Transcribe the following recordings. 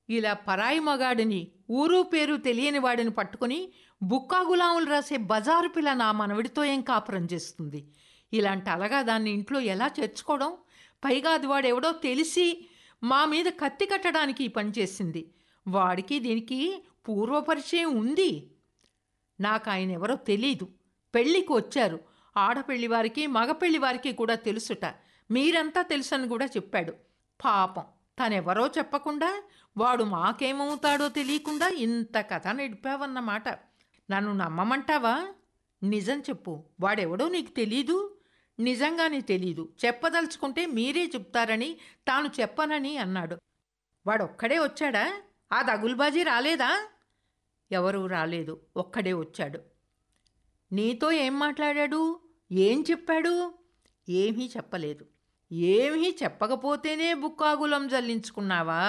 ఇలా పరాయి మగాడిని ఊరు పేరు తెలియని వాడిని పట్టుకుని బుక్కా గులాములు రాసే బజారు పిల్ల నా మనవడితో ఏం కాపురం చేస్తుంది ఇలాంటి అలగా దాన్ని ఇంట్లో ఎలా చేర్చుకోవడం పైగా అది వాడెవడో తెలిసి మా మీద కత్తి కట్టడానికి ఈ పని చేసింది వాడికి దీనికి పూర్వపరిచయం ఉంది నాకు ఆయన ఎవరో తెలీదు పెళ్ళికి వచ్చారు ఆడపెళ్లి వారికి మగపెళ్లి వారికి కూడా తెలుసుట మీరంతా తెలుసని కూడా చెప్పాడు పాపం తనెవరో చెప్పకుండా వాడు మాకేమవుతాడో తెలియకుండా ఇంత కథ నడిపావన్నమాట నన్ను నమ్మమంటావా నిజం చెప్పు వాడెవడో నీకు తెలీదు నిజంగానే తెలీదు చెప్పదలుచుకుంటే మీరే చెప్తారని తాను చెప్పనని అన్నాడు వాడొక్కడే వచ్చాడా ఆ దగుల్బాజీ రాలేదా ఎవరూ రాలేదు ఒక్కడే వచ్చాడు నీతో ఏం మాట్లాడాడు ఏం చెప్పాడు ఏమీ చెప్పలేదు ఏమీ చెప్పకపోతేనే బుక్కాగులం జల్లించుకున్నావా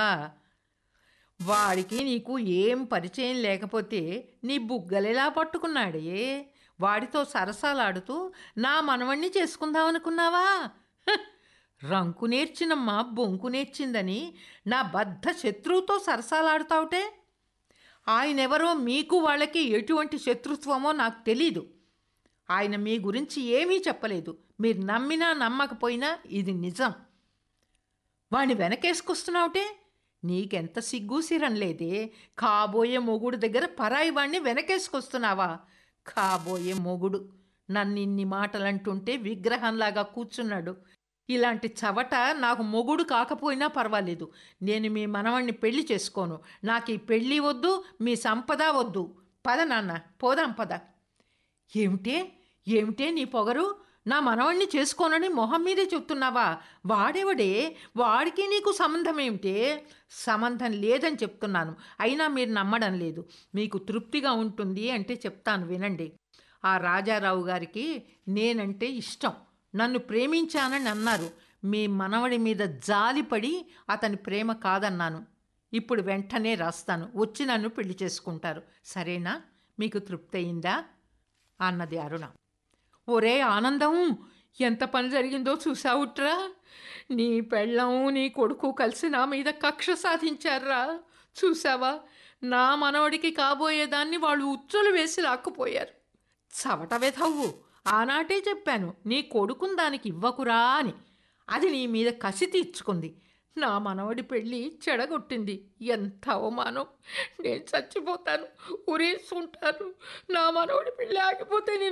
వాడికి నీకు ఏం పరిచయం లేకపోతే నీ బుగ్గలెలా పట్టుకున్నాడే వాడితో సరసాలాడుతూ నా మనవణ్ణి చేసుకుందామనుకున్నావా హ! రంకు నేర్చినమ్మా బొంకు నేర్చిందని నా బద్ధ శత్రువుతో సరసాలాడుతావుటే ఆయనెవరో మీకు వాళ్ళకి ఎటువంటి శత్రుత్వమో నాకు తెలీదు ఆయన మీ గురించి ఏమీ చెప్పలేదు మీరు నమ్మినా నమ్మకపోయినా ఇది నిజం వాణ్ణి వెనకేసుకొస్తున్నావుటే నీకెంత సిగ్గు సిరం లేదే కాబోయే మొగుడు దగ్గర పరాయి వాణ్ణి వెనకేసుకొస్తున్నావా కాబోయే మొగుడు నన్ను ఇన్ని మాటలంటుంటే విగ్రహంలాగా కూర్చున్నాడు ఇలాంటి చవట నాకు మొగుడు కాకపోయినా పర్వాలేదు నేను మీ మనవణ్ణి పెళ్లి చేసుకోను నాకు ఈ పెళ్ళి వద్దు మీ సంపద వద్దు పద నాన్న పోదాం పద ఏమిటే ఏమిటే నీ పొగరు నా మనవణ్ణి చేసుకోనని మొహం మీదే చెప్తున్నావా వాడేవడే వాడికి నీకు సంబంధం ఏమిటే సంబంధం లేదని చెప్తున్నాను అయినా మీరు నమ్మడం లేదు మీకు తృప్తిగా ఉంటుంది అంటే చెప్తాను వినండి ఆ రాజారావు గారికి నేనంటే ఇష్టం నన్ను ప్రేమించానని అన్నారు మీ మనవడి మీద జాలిపడి అతని ప్రేమ కాదన్నాను ఇప్పుడు వెంటనే రాస్తాను వచ్చి నన్ను పెళ్లి చేసుకుంటారు సరేనా మీకు తృప్తి అయిందా అన్నది అరుణ ఒరే ఆనందం ఎంత పని జరిగిందో చూసావుట్రా నీ పెళ్ళం నీ కొడుకు కలిసి నా మీద కక్ష సాధించారా చూసావా నా మనవడికి కాబోయేదాన్ని వాళ్ళు ఉచ్చులు వేసి లాక్కుపోయారు చవట వెధవ్వు ఆనాటే చెప్పాను నీ కొడుకుని దానికి ఇవ్వకురా అని అది నీ మీద కసి తీర్చుకుంది నా మనవడి పెళ్ళి చెడగొట్టింది ఎంత అవమానం నేను చచ్చిపోతాను ఉరేసుకుంటాను నా మనవడి పెళ్ళి ఆగిపోతే నేను